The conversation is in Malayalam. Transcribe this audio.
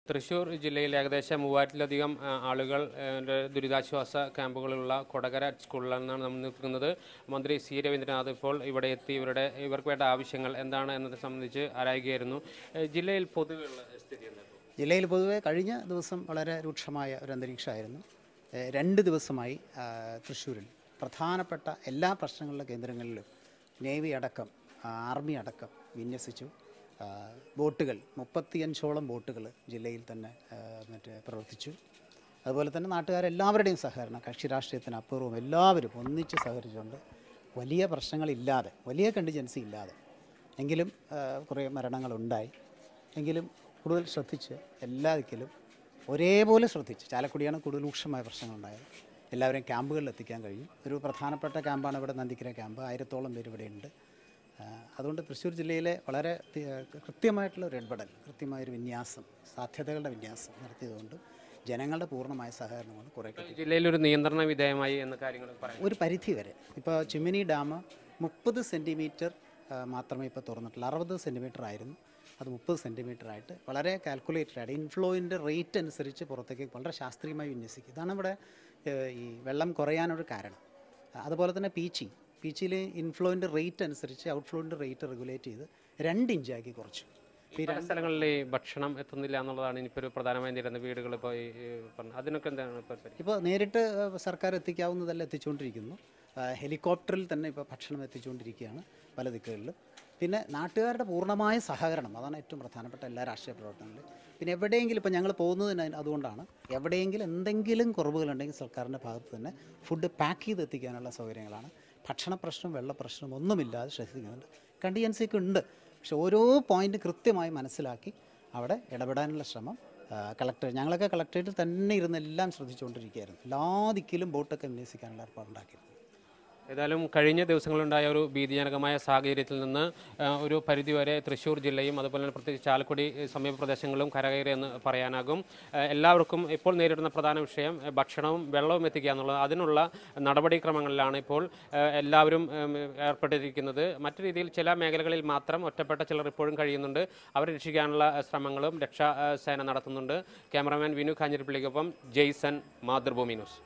തൃശൂർ ജില്ലയിൽ ഏകദേശം മൂവായിരത്തിലധികം ആ, ആളുകൾ ആ, ന്റെ ദുരിതാശ്വാസ ക്യാമ്പുകളിലുള്ള കൊടകര സ്കൂളിലാണ് നമ്മൾ നിൽക്കുന്നത് മന്ത്രി സി രവീന്ദ്രനാഥ് ഇപ്പോൾ ഇവിടെ എത്തി ഇവരുടെ ഇവർക്ക് വേണ്ട ആവശ്യങ്ങൾ എന്താണ് എന്നത് സംബന്ധിച്ച് ആരായുകയായിരുന്നു ഏ, ജില്ലയിൽ പൊതുവെയുള്ള സ്ഥിതി എന്താണ് ജില്ലയിൽ പൊതുവെ കഴിഞ്ഞ ദിവസം വളരെ രൂക്ഷമായ ഒരു അന്തരീക്ഷമായിരുന്നു ഏഹ് രണ്ട് ദിവസമായി ആ, തൃശ്ശൂരിൽ പ്രധാനപ്പെട്ട എല്ലാ പ്രശ്നങ്ങളുടെ കേന്ദ്രങ്ങളിലും നേവി അടക്കം ആ, ആർമി അടക്കം വിന്യസിച്ചു ആ, ബോട്ടുകൾ മുപ്പത്തിയഞ്ചോളം ബോട്ടുകൾ ജില്ലയിൽ തന്നെ ആ, മറ്റേ പ്രവർത്തിച്ചു അതുപോലെ തന്നെ നാട്ടുകാരെല്ലാവരുടെയും സഹകരണം കക്ഷി രാഷ്ട്രീയത്തിന് അപ്പുറവും എല്ലാവരും ഒന്നിച്ച് സഹകരിച്ചുകൊണ്ട് വലിയ പ്രശ്നങ്ങളില്ലാതെ വലിയ കണ്ടിജൻസി ഇല്ലാതെ എങ്കിലും ആ, കുറേ മരണങ്ങളുണ്ടായി എങ്കിലും കൂടുതൽ ശ്രദ്ധിച്ച് എല്ലാ ദിക്കിലും ഒരേപോലെ ശ്രദ്ധിച്ച് ചാലക്കുടിയാണ് കൂടുതൽ രൂക്ഷമായ പ്രശ്നങ്ങളുണ്ടായത് എല്ലാവരെയും ക്യാമ്പുകളിൽ എത്തിക്കാൻ കഴിയും ഒരു പ്രധാനപ്പെട്ട ക്യാമ്പാണ് ഇവിടെ നന്ദിക്കര ക്യാമ്പ് ആയിരത്തോളം പേര് ഇവിടെയുണ്ട് ആ, അതുകൊണ്ട് തൃശ്ശൂർ ജില്ലയിലെ വളരെ തി- കൃത്യമായിട്ടുള്ള ഒരു ഇടപെടൽ കൃത്യമായൊരു വിന്യാസം സാധ്യതകളുടെ വിന്യാസം നടത്തിയതുകൊണ്ട് ജനങ്ങളുടെ പൂർണ്ണമായ സഹകരണം കൊണ്ട് കുറേ കിട്ടി ജില്ലയിൽ ഒരു നിയന്ത്രണ വിധേയമായി എന്ന കാര്യങ്ങൾ പറയാം ഒരു പരിധി വരെ ഇപ്പോൾ ചിമ്മിനി ഡാം മുപ്പത് സെൻറ്റിമീറ്റർ മാത്രമേ ഇപ്പോൾ തുറന്നിട്ടുള്ളൂ അറുപത് സെൻറ്റിമീറ്റർ ആയിരുന്നു അത് മുപ്പത് സെൻറ്റിമീറ്റർ ആയിട്ട് വളരെ കാൽക്കുലേറ്റഡ് ആയിട്ട് ഇൻഫ്ലോയിൻ്റെ റേറ്റ് അനുസരിച്ച് പുറത്തേക്ക് വളരെ ശാസ്ത്രീയമായി വിന്യസിക്കും ഇതാണ് ഇവിടെ ഏഹ്, ഈ വെള്ളം കുറയാനൊരു കാരണം അതുപോലെ തന്നെ പീച്ചി പീച്ചിയിൽ ഇൻഫ്ലോയിൻ്റെ റേറ്റ് അനുസരിച്ച് ഔട്ട്ഫ്ലോയിൻ്റെ റേറ്റ് റെഗുലേറ്റ് ചെയ്ത് രണ്ട് ഇഞ്ചാക്കി കുറച്ചു ഈ പല സ്ഥലങ്ങളിൽ ഈ ഭക്ഷണം എത്തുന്നില്ല എന്നുള്ളതാണ് ഇനിയിപ്പോൾ ഒരു പ്രധാനമായും നേരിടുന്ന വീടുകൾ ഇപ്പോൾ ഈ ഈ പറഞ്ഞ അതിനൊക്കെ എന്താണ് ഇപ്പോൾ പരിപാടി? ഇപ്പോൾ നേരിട്ട് ഏഹ്, സർക്കാർ എത്തിക്കാവുന്നതെല്ലാം എത്തിച്ചുകൊണ്ടിരിക്കുന്നു ആ, ഹെലികോപ്റ്ററിൽ തന്നെ ഇപ്പോൾ ഭക്ഷണം എത്തിച്ചുകൊണ്ടിരിക്കുകയാണ് പല ദിക്കുകളിലും പിന്നെ നാട്ടുകാരുടെ പൂർണ്ണമായ സഹകരണം അതാണ് ഏറ്റവും പ്രധാനപ്പെട്ട എല്ലാ രാഷ്ട്രീയ പ്രവർത്തനങ്ങളിലും പിന്നെ എവിടെയെങ്കിലും ഇപ്പോൾ ഞങ്ങൾ പോകുന്നതിന് അതിന് അതുകൊണ്ടാണ് എവിടെയെങ്കിലും എന്തെങ്കിലും കുറവുകളുണ്ടെങ്കിൽ സർക്കാരിൻ്റെ ഭാഗത്ത് തന്നെ ഫുഡ് പാക്ക് ചെയ്ത് എത്തിക്കാനുള്ള സൗകര്യങ്ങളാണ് ഭക്ഷണ പ്രശ്നം വെള്ള പ്രശ്നം ഒന്നുമില്ലാതെ ശ്രദ്ധിക്കുന്നുണ്ട് കണ്ടിജൻസിയൊക്കെ ഉണ്ട് പക്ഷെ ഓരോ പോയിന്റ് കൃത്യമായി മനസ്സിലാക്കി അവിടെ ഇടപെടാനുള്ള ശ്രമം കളക്ടർ ഞങ്ങളൊക്കെ കളക്ടറേറ്റിൽ തന്നെ ഇരുന്ന് എല്ലാം ശ്രദ്ധിച്ചുകൊണ്ടിരിക്കുകയായിരുന്നു എല്ലാ ദിക്കിലും ബോട്ടൊക്കെ വിന്യസിക്കാനുള്ള ഏർപ്പാടുണ്ടാക്കിയിരുന്നു ഏതായാലും കഴിഞ്ഞ ദിവസങ്ങളുണ്ടായ ഒരു ഭീതിജനകമായ സാഹചര്യത്തിൽ നിന്ന് ആ, ഒരു പരിധിവരെ തൃശ്ശൂർ ജില്ലയും അതുപോലെ തന്നെ പ്രത്യേകിച്ച് ചാലക്കുടി ഏ, സമീപ പ്രദേശങ്ങളും കരകയറി എന്ന് പറയാനാകും ആ, എല്ലാവർക്കും ഇപ്പോൾ നേരിടുന്ന പ്രധാന വിഷയം ആ, ഭക്ഷണവും വെള്ളവും എത്തിക്കുക എന്നുള്ളത് അതിനുള്ള നടപടിക്രമങ്ങളിലാണ് ഇപ്പോൾ ആ, എല്ലാവരും ഉം, ഏർപ്പെട്ടിരിക്കുന്നത് മറ്റു രീതിയിൽ ചില മേഖലകളിൽ മാത്രം ഒറ്റപ്പെട്ട ചിലർ ഇപ്പോഴും കഴിയുന്നുണ്ട് അവരെ രക്ഷിക്കാനുള്ള ആ, ശ്രമങ്ങളും രക്ഷാ ആ, സേന നടത്തുന്നുണ്ട് ക്യാമറാമാൻ വിനു കാഞ്ഞിരപ്പള്ളിക്കൊപ്പം ജെയ്സൺ മാതൃഭൂമി ന്യൂസ്